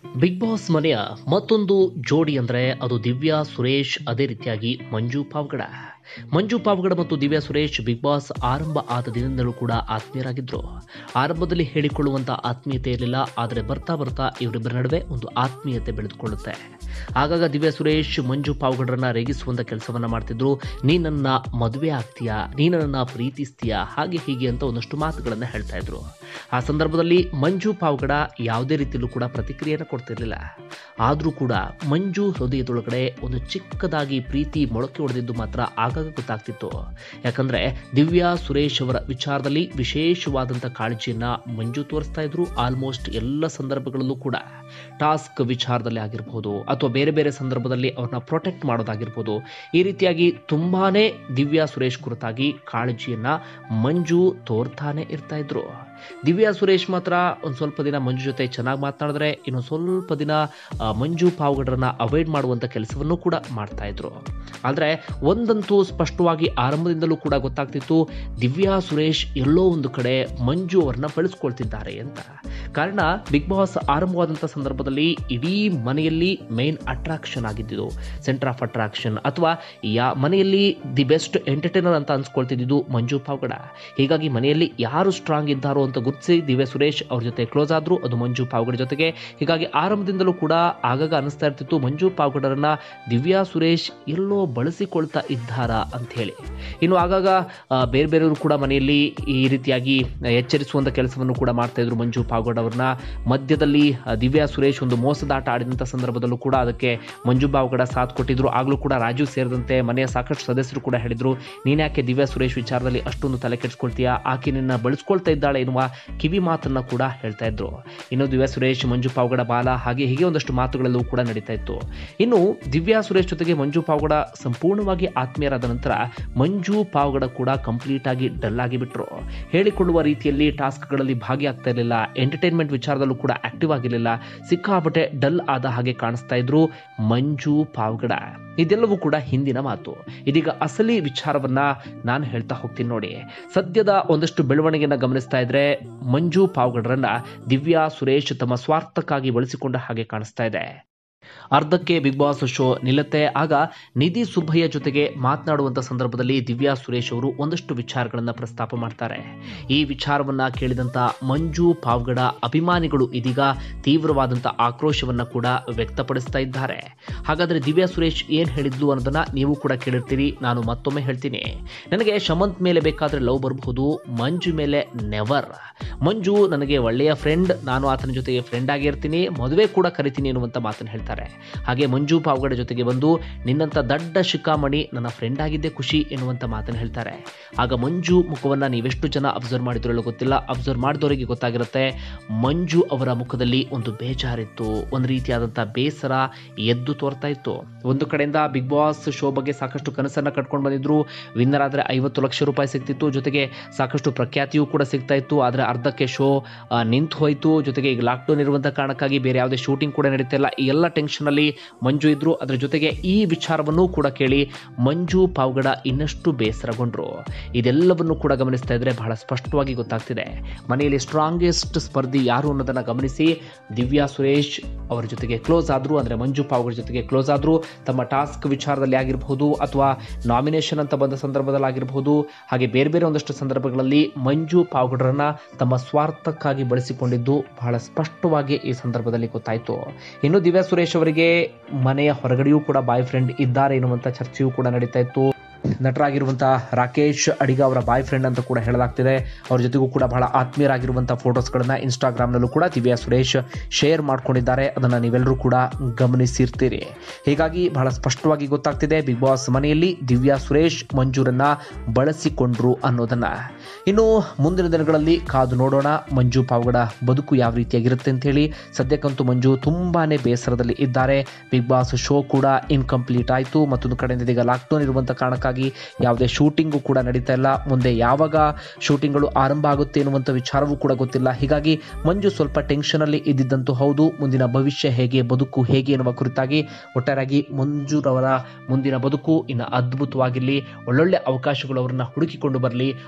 big boss ಮನೆಯ ಮತ್ತೊಂದು ಜೋಡಿ ಅಂದರೆ ಅದು ದಿವ್ಯಾ ಸುರೇಶ್ ಅದೇ ರೀತಿಯಾಗಿ ಮಂಜು ಪಾವಗಡ ಮಂಜು ಪಾವಗಡ ಮತ್ತು ದಿವ್ಯಾ ಸುರೇಶ್ ಬಿಗ್ ಬಾಸ್ ಆರಂಭ ಆದ ದಿನದಿಂದಲೂ ಕೂಡ ಆತ್ಮೀಯರಾಗಿದ್ದರು ಆರಂಭದಲ್ಲಿ ಹೇಳಿಕೊಳ್ಳುವಂಥ ಆತ್ಮೀಯತೆ ಇರಲಿಲ್ಲ ಆದರೆ ಬರ್ತಾ ಬರ್ತಾ ಇವರಿಬ್ಬರ ನಡುವೆ ಒಂದು ಆತ್ಮೀಯತೆ ಬೆಳೆದುಕೊಳ್ಳುತ್ತೆ ಆಗಾಗ ದಿವ್ಯಾ ಸುರೇಶ್ ಮಂಜು ಪಾವಗಡರನ್ನ ರೇಗಿಸುವಂಥ ಕೆಲಸವನ್ನ ಮಾಡ್ತಿದ್ರು ನೀ ನನ್ನ ಮದುವೆ ಆಗ್ತೀಯಾ ನೀ ನನ್ನ ಪ್ರೀತಿಸ್ತೀಯಾ ಹಾಗೆ ಹೀಗೆ ಅಂತ ಒಂದಷ್ಟು ಮಾತುಗಳನ್ನು ಹೇಳ್ತಾ ಇದ್ರು ಆ ಸಂದರ್ಭದಲ್ಲಿ ಮಂಜು ಪಾವಗಡ ಯಾವುದೇ ರೀತಿಯಲ್ಲೂ ಕೂಡ ಪ್ರತಿಕ್ರಿಯೆಯನ್ನು ಕೊಡ್ತಿರ್ಲಿಲ್ಲ ಆದರೂ ಕೂಡ ಮಂಜು ಹೃದಯದೊಳಗಡೆ ಒಂದು ಚಿಕ್ಕದಾಗಿ ಪ್ರೀತಿ ಮೊಳಕೆ ಹೊಡೆದಿದ್ದು ಮಾತ್ರ ಆಗಾಗ ಗೊತ್ತಾಗ್ತಿತ್ತು ಯಾಕಂದ್ರೆ ದಿವ್ಯಾ ಸುರೇಶ್ ಅವರ ವಿಚಾರದಲ್ಲಿ ವಿಶೇಷವಾದಂಥ ಕಾಳಜಿಯನ್ನ ಮಂಜು ತೋರಿಸ್ತಾ ಇದ್ರು ಆಲ್ಮೋಸ್ಟ್ ಎಲ್ಲ ಸಂದರ್ಭಗಳಲ್ಲೂ ಕೂಡ ಟಾಸ್ಕ್ ವಿಚಾರದಲ್ಲಿ ಆಗಿರಬಹುದು ಅಥವಾ ಬೇರೆ ಬೇರೆ ಸಂದರ್ಭದಲ್ಲಿ ಅವ್ರನ್ನ ಪ್ರೊಟೆಕ್ಟ್ ಮಾಡೋದಾಗಿರ್ಬೋದು ಈ ರೀತಿಯಾಗಿ ತುಂಬಾನೇ ದಿವ್ಯಾ ಸುರೇಶ್ ಕುರಿತಾಗಿ ಕಾಳಜಿಯನ್ನ ಮಂಜು ತೋರ್ತಾನೆ ಇರ್ತಾ ಇದ್ರು ದಿವ್ಯಾ ಸುರೇಶ್ ಮಾತ್ರ ಒಂದು ಸ್ವಲ್ಪ ದಿನ ಮಂಜು ಜೊತೆ ಚೆನ್ನಾಗಿ ಮಾತನಾಡಿದ್ರೆ ಇನ್ನು ಸ್ವಲ್ಪ ದಿನ ಆ, ಮಂಜು ಪಾವಗಡರನ್ನ ಅವಾಯ್ಡ್ ಮಾಡುವಂಥ ಕೆಲಸವನ್ನು ಕೂಡ ಮಾಡ್ತಾ ಇದ್ರು ಆದರೆ ಒಂದಂತೂ ಸ್ಪಷ್ಟವಾಗಿ ಆರಂಭದಿಂದಲೂ ಕೂಡ ಗೊತ್ತಾಗ್ತಿತ್ತು ದಿವ್ಯಾ ಸುರೇಶ್ ಎಲ್ಲೋ ಒಂದು ಕಡೆ ಮಂಜು ಅವರನ್ನ ಬಳಸ್ಕೊಳ್ತಿದ್ದಾರೆ ಅಂತ ಕಾರಣ ಬಿಗ್ ಬಾಸ್ ಆರಂಭವಾದಂಥ ಸಂದರ್ಭದಲ್ಲಿ ಇಡೀ ಮನೆಯಲ್ಲಿ ಮೇನ್ ಅಟ್ರಾಕ್ಷನ್ ಆಗಿದ್ದು ಸೆಂಟರ್ ಆಫ್ ಅಟ್ರಾಕ್ಷನ್ ಅಥವಾ ಯಾ ಮನೆಯಲ್ಲಿ ದಿ ಬೆಸ್ಟ್ ಎಂಟರ್ಟೈನರ್ ಅಂತ ಅನ್ಸ್ಕೊಳ್ತಿದ್ದು ಮಂಜು ಪಾವಗಡ ಹೀಗಾಗಿ ಮನೆಯಲ್ಲಿ ಯಾರು ಸ್ಟ್ರಾಂಗ್ ಇದ್ದಾರೋ ಅಂತ ಗುರುತಿಸಿ ದಿವ್ಯ ಸುರೇಶ್ ಅವ್ರ ಜೊತೆ ಕ್ಲೋಸ್ ಆದ್ರು ಅದು ಮಂಜು ಪಾವಗಡ ಜೊತೆಗೆ ಹೀಗಾಗಿ ಆರಂಭದಿಂದಲೂ ಕೂಡ ಆಗಾಗ ಅನಿಸ್ತಾ ಇರ್ತಿತ್ತು ಮಂಜು ಪಾವಗಡರನ್ನ ದಿವ್ಯಾ ಸುರೇಶ್ ಎಲ್ಲೋ ಬಳಸಿಕೊಳ್ತಾ ಇದ್ದಾರಾ ಅಂತ ಹೇಳಿ ಇನ್ನು ಆಗಾಗ ಆ, ಬೇರೆ ಬೇರೆಯವರು ಕೂಡ ಮನೆಯಲ್ಲಿ ಈ ರೀತಿಯಾಗಿ ಎಚ್ಚರಿಸುವಂತ ಕೆಲಸವನ್ನು ಕೂಡ ಮಾಡ್ತಾ ಇದ್ರು ಮಂಜು ಪಾವಗಡ ಅವ್ರನ್ನ ಮಧ್ಯದಲ್ಲಿ ಆ, ದಿವ್ಯಾ ಸುರೇಶ್ ಒಂದು ಮೋಸದಾಟ ಆಡಿದಂಥ ಸಂದರ್ಭದಲ್ಲೂ ಕೂಡ ಅದಕ್ಕೆ ಮಂಜು ಪಾವಗಡ ಸಾಥ್ ಕೊಟ್ಟಿದ್ರು ಆಗ್ಲೂ ಕೂಡ ರಾಜು ಸೇರಿದಂತೆ ಮನೆಯ ಸಾಕಷ್ಟು ಸದಸ್ಯರು ಕೂಡ ಹೇಳಿದ್ರು ನೀನ್ಯಾಕೆ ದಿವ್ಯಾ ಸುರೇಶ್ ವಿಚಾರದಲ್ಲಿ ಅಷ್ಟೊಂದು ತಲೆ ಕೆಡಿಸ್ಕೊಳ್ತೀಯಾ ಆಕೆ ನಿನ್ನ ಬಳಸ್ಕೊಳ್ತಾ ಇದ್ದಾಳೆ ಎನ್ನುವ ಕಿವಿ ಮಾತನ್ನ ಕೂಡ ಹೇಳ್ತಾ ಇದ್ರು ಇನ್ನು ದಿವ್ಯಾ ಸುರೇಶ್ ಮಂಜು ಪಾವಗಡ ಬಾಲ ಹಾಗೆ ಹೀಗೆ ಒಂದಷ್ಟು ಮಾತುಗಳೆಲ್ಲವೂ ಕೂಡ ನಡೀತಾ ಇತ್ತು ಇನ್ನು ದಿವ್ಯಾ ಸುರೇಶ್ ಜೊತೆಗೆ ಮಂಜು ಪಾವಗಡ ಸಂಪೂರ್ಣವಾಗಿ ಆತ್ಮೀಯರಾದ ನಂತರ ಮಂಜು ಪಾವಗಡ ಕೂಡ ಕಂಪ್ಲೀಟ್ ಆಗಿ ಡಲ್ ಆಗಿ ಬಿಟ್ರು ಹೇಳಿಕೊಳ್ಳುವ ರೀತಿಯಲ್ಲಿ ಟಾಸ್ಕ್ಗಳಲ್ಲಿ ಭಾಗಿಯಾಗ್ತಾ ಇರಲಿಲ್ಲ ಎಂಟರ್ಟೈನ್ಮೆಂಟ್ ವಿಚಾರದಲ್ಲೂ ಕೂಡ ಆಕ್ಟಿವ್ ಆಗಿರಲಿಲ್ಲ ಸಿಕ್ಕಾಪಟ್ಟೆ ಡಲ್ ಆದ ಹಾಗೆ ಕಾಣಿಸ್ತಾ ಇದ್ರು ಮಂಜು ಪಾವಗಡ ಇದೆಲ್ಲವೂ ಕೂಡ ಹಿಂದಿನ ಮಾತು ಇದೀಗ ಅಸಲಿ ವಿಚಾರವನ್ನ ನಾನು ಹೇಳ್ತಾ ಹೋಗ್ತೀನಿ ನೋಡಿ ಸದ್ಯದ ಒಂದಷ್ಟು ಬೆಳವಣಿಗೆಯನ್ನ ಗಮನಿಸ್ತಾ ಇದ್ರೆ ಮಂಜು ಪಾವಗಡರನ್ನ ದಿವ್ಯಾ ಸುರೇಶ್ ತಮ್ಮ ಸ್ವಾರ್ಥಕ್ಕಾಗಿ ಬಳಸಿಕೊಂಡ ಹಾಗೆ ಕಾಣಿಸ್ತಾ ಇದೆ ಅರ್ಧಕ್ಕೆ ಬಿಗ್ ಬಾಸ್ ಶೋ ನಿಲ್ಲುತ್ತೆ ಆಗ ನಿಧಿ ಸುಬ್ಬಯ್ಯ ಜೊತೆಗೆ ಮಾತನಾಡುವಂತ ಸಂದರ್ಭದಲ್ಲಿ ದಿವ್ಯಾ ಸುರೇಶ್ ಅವರು ಒಂದಷ್ಟು ವಿಚಾರಗಳನ್ನ ಪ್ರಸ್ತಾಪ ಮಾಡ್ತಾರೆ ಈ ವಿಚಾರವನ್ನ ಕೇಳಿದಂತ ಮಂಜು ಪಾವ್ಗಡ ಅಭಿಮಾನಿಗಳು ಇದೀಗ ತೀವ್ರವಾದಂತ ಆಕ್ರೋಶವನ್ನ ಕೂಡ ವ್ಯಕ್ತಪಡಿಸ್ತಾ ಇದ್ದಾರೆ ಹಾಗಾದ್ರೆ ದಿವ್ಯಾ ಸುರೇಶ್ ಏನ್ ಹೇಳಿದ್ಲು ಅನ್ನೋದನ್ನ ನೀವು ಕೂಡ ಕೇಳಿರ್ತೀರಿ ನಾನು ಮತ್ತೊಮ್ಮೆ ಹೇಳ್ತೀನಿ ನನಗೆ ಶಮಂತ್ ಮೇಲೆ ಬೇಕಾದ್ರೆ ಲವ್ ಬರಬಹುದು ಮಂಜು ಮೇಲೆ ನೆವರ್ ಮಂಜು ನನಗೆ ಒಳ್ಳೆಯ ಫ್ರೆಂಡ್ ನಾನು ಆತನ ಜೊತೆಗೆ ಫ್ರೆಂಡ್ ಆಗಿರ್ತೀನಿ ಮದುವೆ ಕೂಡ ಕರಿತೀನಿ ಎನ್ನುವಂತ ಮಾತನ್ನು ಹೇಳ್ತಾರೆ ಹಾಗೆ ಮಂಜು ಪಾವಗಡ ಜೊತೆಗೆ ಬಂದು ನಿನ್ನಂತ ದಡ್ಡ ಶಿಖಾಮಣಿ ನನ್ನ ಫ್ರೆಂಡ್ ಆಗಿದ್ದೆ ಖುಷಿ ಎನ್ನುವಂತ ಮಾತನ್ನು ಹೇಳ್ತಾರೆ ಆಗ ಮಂಜು ಮುಖವನ್ನ ನೀವೆಷ್ಟು ಜನ ಅಬ್ಸರ್ವ್ ಮಾಡಿದ್ರಲ್ಲೋ ಗೊತ್ತಿಲ್ಲ ಅಬ್ಸರ್ವ್ ಮಾಡಿದವರಿಗೆ ಗೊತ್ತಾಗಿರುತ್ತೆ ಮಂಜು ಅವರ ಮುಖದಲ್ಲಿ ಒಂದು ಬೇಜಾರಿತ್ತು ಒಂದು ರೀತಿಯಾದಂಥ ಬೇಸರ ಎದ್ದು ತೋರ್ತಾ ಇತ್ತು ಒಂದು ಕಡೆಯಿಂದ ಬಿಗ್ ಬಾಸ್ ಶೋ ಬಗ್ಗೆ ಸಾಕಷ್ಟು ಕನಸನ್ನ ಕಟ್ಕೊಂಡು ಬಂದಿದ್ರು ವಿನ್ನರ್ ಆದ್ರೆ ಐವತ್ತು ಲಕ್ಷ ರೂಪಾಯಿ ಸಿಗ್ತಿತ್ತು ಜೊತೆಗೆ ಸಾಕಷ್ಟು ಪ್ರಖ್ಯಾತಿಯೂ ಕೂಡ ಸಿಗ್ತಾ ಇತ್ತು ಆದರೆ ಅರ್ಧಕ್ಕೆ ಶೋ ನಿಂತು ಹೋಯಿತು ಜೊತೆಗೆ ಈಗ ಲಾಕ್ಡೌನ್ ಇರುವಂಥ ಕಾರಣಕ್ಕಾಗಿ ಬೇರೆ ಯಾವುದೇ ಶೂಟಿಂಗ್ ಕೂಡ ನಡೀತಾ ಇಲ್ಲ ಈ ಎಲ್ಲ ಟೆನ್ಷನ್ ಅಲ್ಲಿ ಮಂಜು ಇದ್ರು ಅದರ ಜೊತೆಗೆ ಈ ವಿಚಾರವನ್ನು ಕೂಡ ಕೇಳಿ ಮಂಜು ಪಾವಗಡ ಇನ್ನಷ್ಟು ಬೇಸರಗೊಂಡ್ರು ಇದೆಲ್ಲವನ್ನು ಕೂಡ ಗಮನಿಸ್ತಾ ಇದ್ರೆ ಬಹಳ ಸ್ಪಷ್ಟವಾಗಿ ಗೊತ್ತಾಗ್ತಿದೆ ಮನೆಯಲ್ಲಿ ಸ್ಟ್ರಾಂಗೆಸ್ಟ್ ಸ್ಪರ್ಧಿ ಯಾರು ಅನ್ನೋದನ್ನ ಗಮನಿಸಿ ದಿವ್ಯಾ ಸುರೇಶ್ ಅವರ ಜೊತೆಗೆ ಕ್ಲೋಸ್ ಆದ್ರು ಅಂದ್ರೆ ಮಂಜು ಪಾವಗಡ ಜೊತೆಗೆ ಕ್ಲೋಸ್ ಆದ್ರು ತಮ್ಮ ಟಾಸ್ಕ್ ವಿಚಾರದಲ್ಲಿ ಆಗಿರಬಹುದು ಅಥವಾ ನಾಮಿನೇಷನ್ ಅಂತ ಬಂದ ಸಂದರ್ಭದಲ್ಲಿ ಆಗಿರಬಹುದು ಹಾಗೆ ಬೇರೆ ಬೇರೆ ಒಂದಷ್ಟು ಸಂದರ್ಭಗಳಲ್ಲಿ ಮಂಜು ಪಾವಗಡರನ್ನ ತಮ್ಮ ಸ್ವಾರ್ಥಕ್ಕಾಗಿ ಬಳಸಿಕೊಂಡಿದ್ದು ಬಹಳ ಸ್ಪಷ್ಟವಾಗಿ ಈ ಸಂದರ್ಭದಲ್ಲಿ ಗೊತ್ತಾಯಿತು ಇನ್ನು ದಿವ್ಯಾ ಸುರೇಶ್ ಅವರಿಗೆ ಮನೆಯ ಹೊರಗಡೆಯೂ ಕೂಡ ಬಾಯ್ ಫ್ರೆಂಡ್ ಇದ್ದಾರೆ ಎನ್ನುವಂಥ ಚರ್ಚೆಯೂ ಕೂಡ ನಡೀತಾ ಇತ್ತು ನಟರಾಗಿರುವಂತಹ ರಾಕೇಶ್ ಅಡಿಗ ಅವರ ಬಾಯ್ ಫ್ರೆಂಡ್ ಅಂತ ಕೂಡ ಹೇಳಲಾಗ್ತಿದೆ ಅವ್ರ ಜೊತೆಗೂ ಕೂಡ ಬಹಳ ಆತ್ಮೀಯರಾಗಿರುವಂತಹ ಫೋಟೋಸ್ಗಳನ್ನ ಇನ್ಸ್ಟಾಗ್ರಾಮ್ನಲ್ಲೂ ಕೂಡ ದಿವ್ಯಾ ಸುರೇಶ್ ಶೇರ್ ಮಾಡ್ಕೊಂಡಿದ್ದಾರೆ ಅದನ್ನು ನೀವೆಲ್ಲರೂ ಕೂಡ ಗಮನಿಸಿರ್ತೀರಿ ಹೀಗಾಗಿ ಬಹಳ ಸ್ಪಷ್ಟವಾಗಿ ಗೊತ್ತಾಗ್ತಿದೆ ಬಿಗ್ ಬಾಸ್ ಮನೆಯಲ್ಲಿ ದಿವ್ಯಾ ಸುರೇಶ್ ಮಂಜೂರನ್ನ ಬಳಸಿಕೊಂಡ್ರು ಅನ್ನೋದನ್ನ ಇನ್ನು ಮುಂದಿನ ದಿನಗಳಲ್ಲಿ ಕಾದು ನೋಡೋಣ ಮಂಜು ಪಾವಗಡ ಬದುಕು ಯಾವ ರೀತಿಯಾಗಿರುತ್ತೆ ಅಂತ ಹೇಳಿ ಸದ್ಯಕ್ಕಂತೂ ಮಂಜು ತುಂಬಾನೇ ಬೇಸರದಲ್ಲಿ ಇದ್ದಾರೆ ಬಿಗ್ ಬಾಸ್ ಶೋ ಕೂಡ ಇನ್ಕಂಪ್ಲೀಟ್ ಆಯಿತು ಮತ್ತೊಂದು ಕಡೆಯಿಂದ ಇದೀಗ ಲಾಕ್ಡೌನ್ ಇರುವಂಥ ಕಾರಣಕ್ಕಾಗಿ ಯಾವುದೇ ಶೂಟಿಂಗು ಕೂಡ ನಡೀತಾ ಇಲ್ಲ ಮುಂದೆ ಯಾವಾಗ ಶೂಟಿಂಗ್ಗಳು ಆರಂಭ ಆಗುತ್ತೆ ಎನ್ನುವಂಥ ವಿಚಾರವೂ ಕೂಡ ಗೊತ್ತಿಲ್ಲ ಹೀಗಾಗಿ ಮಂಜು ಸ್ವಲ್ಪ ಟೆನ್ಷನಲ್ಲಿ ಇದ್ದಿದ್ದಂತೂ ಹೌದು ಮುಂದಿನ ಭವಿಷ್ಯ ಹೇಗೆ ಬದುಕು ಹೇಗೆ ಎನ್ನುವ ಕುರಿತಾಗಿ ಒಟ್ಟಾರೆಯಾಗಿ ಮಂಜುರವರ ಮುಂದಿನ ಬದುಕು ಇನ್ನು ಅದ್ಭುತವಾಗಿರಲಿ ಒಳ್ಳೊಳ್ಳೆ ಅವಕಾಶಗಳು ಅವರನ್ನ ಹುಡುಕಿಕೊಂಡು ಬರಲಿ ಒಂದಷ್ಟು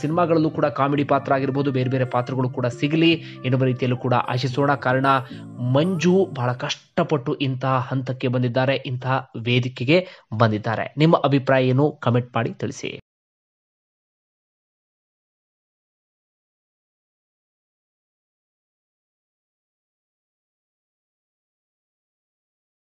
ಸಿನಿಮಾಗಳಲ್ಲೂ ಕೂಡ ಕಾಮಿಡಿ ಪಾತ್ರ ಆಗಿರ್ಬೋದು ಬೇರೆ ಬೇರೆ ಪಾತ್ರಗಳು ಕೂಡ ಸಿಗಲಿ ಎನ್ನುವ ರೀತಿಯಲ್ಲೂ ಕೂಡ ಆಶಿಸೋಣ ಕಾರಣ ಮಂಜು ಬಹಳ ಕಷ್ಟಪಟ್ಟು ಇಂತಹ ಹಂತಕ್ಕೆ ಬಂದಿದ್ದಾರೆ ಇಂತಹ ವೇದಿಕೆಗೆ ಬಂದಿದ್ದಾರೆ ನಿಮ್ಮ ಅಭಿಪ್ರಾಯ ಏನು ಕಮೆಂಟ್ ಮಾಡಿ ತಿಳಿಸಿ